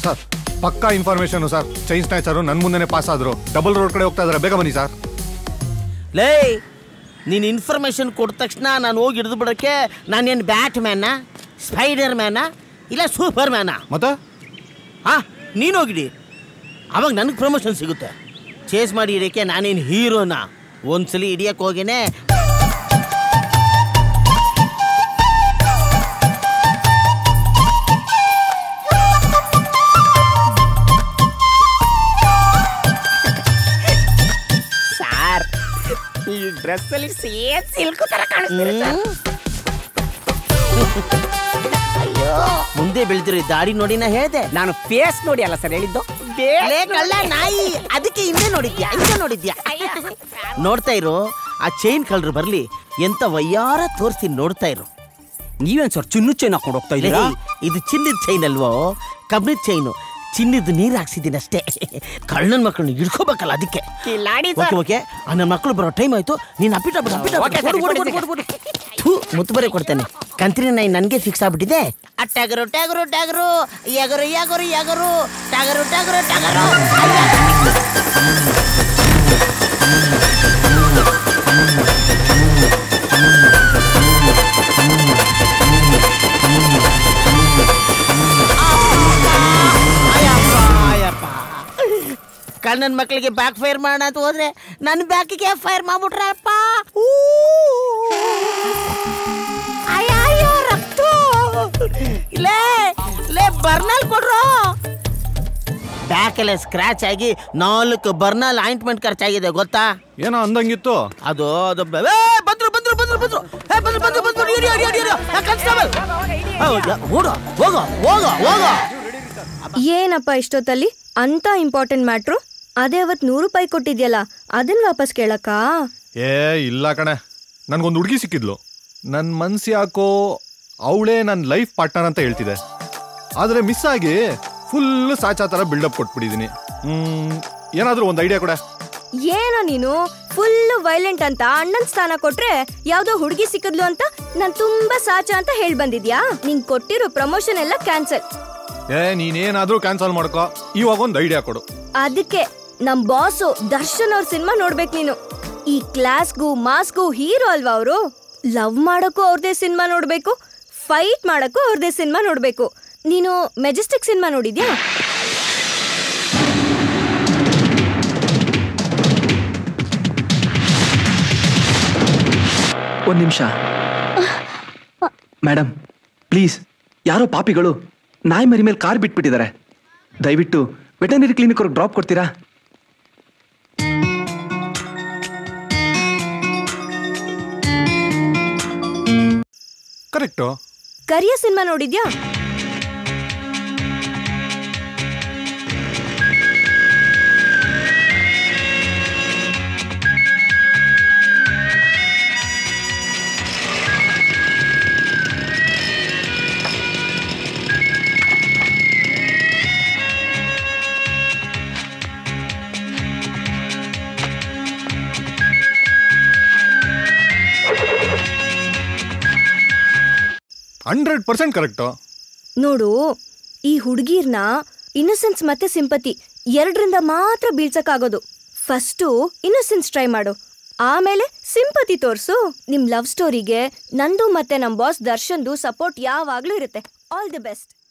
sir ಪಕ್ಕಾ information sir chain ಸ್ನ್ಯಾಚರು ನನ್ನ ಮುಂದೆನೆ ಪಾಸ್ ಆದ್ರು ಡಬಲ್ ರೋಡ್ ಕಡೆ ಹೋಗ್ತಾ ಇದಾರೆ ಬೇಗ ಬನ್ನಿ ಸರ್ ಲೇ ನೀನು ಇನ್ಫಾರ್ಮೇಶನ್ ಕೊಟ್ಟ ತಕ್ಷಣ ನಾನು ಹೋಗಿ ಹಿಡಿದು ಬಿಡೋಕ್ಕೆ ನಾನೇನು ಬ್ಯಾಟ್ ಮ್ಯಾನ ಸ್ಪೈಡರ್ ಮ್ಯಾನ ಇಲ್ಲ ಸೂಪರ್ ಮ್ಯಾನ ಮತ್ತೆ ಹಾಂ ನೀನು ಹೋಗಿಡಿ ಅವಾಗ ನನಗೆ ಪ್ರಮೋಷನ್ ಸಿಗುತ್ತೆ ಚೇಸ್ ಮಾಡಿ ಹಿಡಿಯೋಕ್ಕೆ ನಾನೇನು ಹೀರೋನ ಒಂದ್ಸಲಿ ಹಿಡಿಯಕ್ಕೆ ಹೋಗೇನೆ ಸಾರ್ ಈ ಡ್ರೆಸ್ ಅಲ್ಲಿ ಸೇರ್ ಸಿಲ್ಕು ತರ ಕಾಣಿಸ್ತೀರ ಸರ್ ಅಯ್ಯೋ ಮುಂದೆ ಬೆಳೆದಿರೋ ಈ ದಾಡಿ ನೋಡಿ ನಾ ಹೇಳ್ದೆ ನಾನು ಫೇಸ್ ನೋಡಿ ಅಲ್ಲ ಸರ್ ಹೇಳಿದ್ದು ಲೇ ಕಳ್ಳ ನಾಯಿ ಅದಕ್ಕೆ ಹಿಂದೆ ನೋಡಿದ್ಯಾ ಹಿಂದೆ ನೋಡಿದ್ಯಾ ನೋಡ್ತಾ ಇರು ಆ ಚೈನ್ ಕಳ್ರು ಬರ್ಲಿ ಎಂತ ವಯ್ಯಾರ ತೋರಿಸಿ ನೋಡ್ತಾ ಇರು ನೀವೇನ್ ಸರ್ ಚಿನ್ನು ಚೈನ್ ಹಾಕೊಂಡು ಹೋಗ್ತಾ ಲೇ, ಇದು ಚಿನ್ನದ ಚೈನ್ ಅಲ್ವೋ ಕಬ್ಬಿಣದ ಚೈನು ಚಿನ್ನದ ನೀರು ಹಾಕ್ಸಿದ್ದೀನಿ ಅಷ್ಟೇ ಕಳ್ಳನ ಮಕ್ಕಳನ್ನ ಹಿಡ್ಕೋಬೇಕಲ್ಲ ಅದಕ್ಕೆ ಕಿಲಾಡಿ ಓಕೆ ಓಕೆ ಆ ನನ್ನ ಮಕ್ಕಳು ಬರೋ ಟೈಮ್ ಆಯ್ತು ನೀನು ಅಪ್ಪಿಟ ಅಪ್ಪಿಟ Okay, sir, ಕೊಡಿ, ಥೂ ಮುತ್ತು ಬರೀ ಕೊಡ್ತೇನೆ ಕಂತ್ರಿ ನಾಯಿ ನನಗೆ ಫಿಕ್ಸ್ ಆಗ್ಬಿಟ್ಟಿದೆ ಆ ಟಗರು ಟಗರು ಟಗರು ಯಗರು ಯಗರು ಯಗರು ಟಗರು ಟಗರು ಟಗರು ಕಣ್ಣನ ಮಕ್ಕಳಿಗೆ ಬ್ಯಾಕ್ ಫೈರ್ ಮಾಡೋಣ ಅಂತ ಹೋದ್ರೆ ನನ್ನ ಬ್ಯಾಕಿಗೆ ಫೈರ್ ಮಾಡ್ಬಿಟ್ರಪ್ಪ ಅಯ್ಯೋ ರಕ್ತ ಲೇ ಲೇ ಬರ್ನಲ್ ಕೊಡ್ರು ಬ್ಯಾಕೆಲ್ಲ ಸ್ಕ್ರಾಚ್ ಆಗಿ ನಾಲ್ಕು ಬರ್ನಲ್ ಆಯಿಂಟ್ಮೆಂಟ್ ಖರ್ಚಾಗಿದೆ ಗೊತ್ತಾ ಏನೋ ಅಂದಂಗಿತ್ತು ಅದು ಅದು ಬ- ಏ, ಬಂದ್ರು ಬಂದ್ರು ಬಂದ್ರು ಬಂದ್ರು ಏ, ಬಂದ್ರು ಬಂದ್ರು ಬಂದ್ರು ಇಡಿ ಇಡಿ ಇಡಿ ಇಡಿ ಕಾನ್ಸ್ಟೇಬಲ್ ಓಡೋ ಹೋಗೋ ಹೋಗೋ ಹೋಗೋ ಏನಪ್ಪ ಇಷ್ಟೊತ್ತಲ್ಲಿ ಅಂತ ಇಂಪಾರ್ಟೆಂಟ್ ಮ್ಯಾಟ್ರು ಅದೇ ಅವತ್ ನೂರು ರೂಪಾಯಿ ಕೊಟ್ಟಿದ್ಯಲ್ಲ ಅದನ್ನ ವಾಪಸ್ ಕೇಳಕ್ಕ ಏ ಇಲ್ಲ ಕಣೆ ನನ್ಗೊಂದು ಹುಡುಗಿ ಸಿಕ್ಕಿದ್ಲು ನನ್ನ ಮನ್ಸು ಯಾಕೋ ಅವಳೇ ನನ್ನ ಲೈಫ್ ಪಾರ್ಟ್ನರ್ ಅಂತ ಹೇಳ್ತಿದೆ ಆದರೆ ಮಿಸ್ ಆಗಿ ಫುಲ್ ಸಾಚಾ ಥರ ಬಿಲ್ಡಪ್ ಕೊಟ್ಬಿಟ್ಟಿದ್ದೀನಿ ಹ್ಮ್ ಏನಾದರೂ ಒಂದು ಐಡಿಯಾ ಕೊಡೆ ಏನೋ ನೀನು ಫುಲ್ ವೈಲೆಂಟ್ ಅಂತ ಅಣ್ಣನ್ ಸ್ಥಾನ ಕೊಟ್ರೆ ಯಾವ್ದೋ ಹುಡುಗಿ ಸಿಕ್ಕದ್ಲು ಅಂತ ನಾನ್ ತುಂಬಾ ಸಾಚ ಅಂತ ಹೇಳ್ ಬಂದಿದ್ಯಾ ನಿಂಗ್ ಕೊಟ್ಟಿರೋ ಪ್ರಮೋಷನ್ ಎಲ್ಲ ಕ್ಯಾನ್ಸಲ್ ಏ ನೀನೇನಾದರೂ ಕ್ಯಾನ್ಸಲ್ ಮಾಡ್ಕೋ ಇವಾಗ ಒಂದು ಐಡಿಯಾ ಕೊಡು ಅದಕ್ಕೆ ನಮ್ ಬಾಸು ದರ್ಶನ್ ಅವ್ರ ಸಿನಿಮಾ ನೋಡ್ಬೇಕು ನೀನು ಈ ಕ್ಲಾಸ್ಗೂ ಮಾಸ್ಗೂ ಹೀರೋ ಅಲ್ವಾ ಅವರು ಲವ್ ಮಾಡಕ್ಕೂ ಅವ್ರದೇ ಸಿನಿಮಾ ನೋಡ್ಬೇಕು ಫೈಟ್ ಮಾಡಕ್ಕೂ ಅವ್ರದೇ ಸಿನಿಮಾ ನೋಡ್ಬೇಕು ನೀನು ಮೆಜೆಸ್ಟಿಕ್ ಸಿನಿಮಾ ನೋಡಿದ್ಯಾ ಒಂದು ನಿಮಿಷ ಮೇಡಮ್ ಪ್ಲೀಸ್ ಯಾರೋ ಪಾಪಿಗಳು ನಾಯಿ ಮರಿ ಮೇಲೆ ಕಾರ್ ಬಿಟ್ಬಿಟ್ಟಿದ್ದಾರೆ ದಯವಿಟ್ಟು ವೆಟರ್ನರಿ ಕ್ಲಿನಿಕ್ ಅವ್ರಿಗೆ ಡ್ರಾಪ್ ಕೊಡ್ತೀರಾ ಕರೆಕ್ಟು ಕರಿಯ ಸಿನಿಮಾ ನೋಡಿದ್ಯಾ ಹಂಡ್ರೆಡ್ ಪರ್ಸೆಂಟ್ ಕರೆಕ್ಟು ನೋಡು ಈ ಹುಡುಗಿರ್ನ ಇನ್ನಸೆನ್ಸ್ ಮತ್ತೆ ಸಿಂಪತಿ ಎರಡರಿಂದ ಮಾತ್ರ ಬೀಳ್ಸಕ್ಕಾಗೋದು ಫಸ್ಟು ಇನ್ನಸೆನ್ಸ್ ಟ್ರೈ ಮಾಡು ಆಮೇಲೆ ಸಿಂಪತಿ ತೋರ್ಸು ನಿಮ್ ಲವ್ ಸ್ಟೋರಿಗೆ ನಂದು ಮತ್ತೆ ನಮ್ ಬಾಸ್ ದರ್ಶನ್ದು ಸಪೋರ್ಟ್ ಯಾವಾಗ್ಲೂ ಇರುತ್ತೆ ಆಲ್ ದಿ ಬೆಸ್ಟ್